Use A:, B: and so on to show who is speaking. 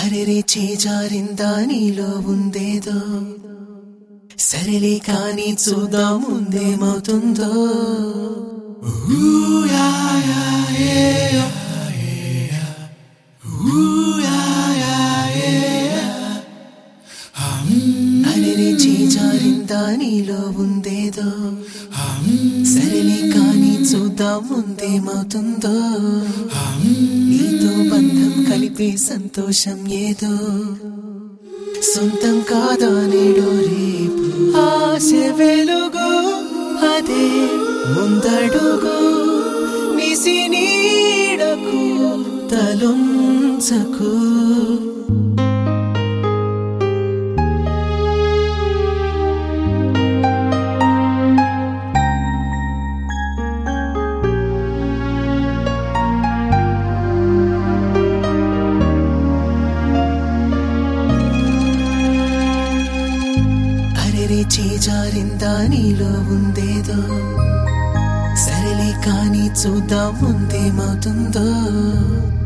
A: అరెరే చేజారిందా నీలో ఉందేదో సరేలే కానీ చూద్దాం ముందేమవుతుందో అరెరే చేజారిందా నీలో ఉందేదో సరేలే కానీ చూద్దాం ముందేమవుతుందో నీతో బంధం కలిపే సంతోషం ఏదో సొంతం కాదా నేడో రేపు ఆశ వెలుగు అదే ముందడుగు నిసి నీడకు తలొంచకు అరెరే చేజారిందా నీలో ఉందేదో సరేలే కానీ చూద్దాం ముందేమవుతుందో